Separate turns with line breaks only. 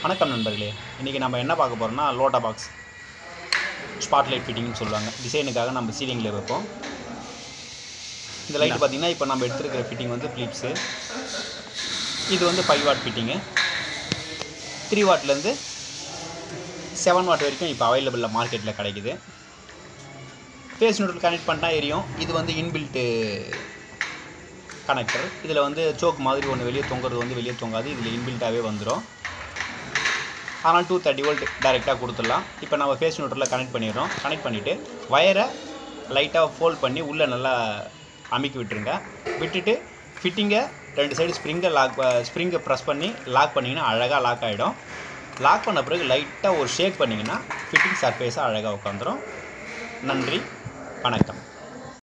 வணக்கம் நண்பர்களே இன்றைக்கி நம்ம என்ன பார்க்க போகிறோம்னா லோட்டா பாக்ஸ் ஸ்பாட்லைட் ஃபிட்டிங்னு சொல்லுவாங்க டிசைனுக்காக நம்ம சீலிங்கில் வைப்போம் இந்த லைட் பார்த்திங்கன்னா இப்போ நம்ம எடுத்துருக்கிற ஃபிட்டிங் வந்து ஃபிலிப்ஸு இது வந்து ஃபைவ் வாட் ஃபிட்டிங்கு த்ரீ வாட்லேருந்து செவன் வாட் வரைக்கும் இப்போ அவைலபிளில் மார்க்கெட்டில் கிடைக்குது ஃபேஸ் நியூட்ரல் கனெக்ட் பண்ணிட்டா எரியும் இது வந்து இன்பில்ட்டு கனெக்டர் இதில் வந்து சோக் மாதிரி ஒன்று வெளியே தொங்குறது வந்து வெளியே தொங்காது இதில் இன்பில்ட்டாகவே வந்துடும் ஆனால் டூ தேர்ட்டி வோல்ட் டைரெக்டாக கொடுத்துடலாம் இப்போ நம்ம ஃபேஸ் நியூட்ரலில் கனெக்ட் பண்ணிடுறோம் கனெக்ட் பண்ணிவிட்டு வயரை லைட்டாக ஃபோல்ட் பண்ணி உள்ளே நல்லா அமுக்கி விட்டுருங்க விட்டுட்டு ஃபிட்டிங்கை ரெண்டு சைடு ஸ்ப்ரிங்கை லாக் ஸ்ப்ரிங்கை ப்ரெஸ் பண்ணி லாக் பண்ணிங்கன்னா அழகாக லாக் ஆகிடும் லாக் பண்ண பிறகு லைட்டாக ஒரு ஷேக் பண்ணிங்கன்னா ஃபிட்டிங் சர்ஃபேஸாக அழகாக உட்காந்துரும் நன்றி வணக்கம்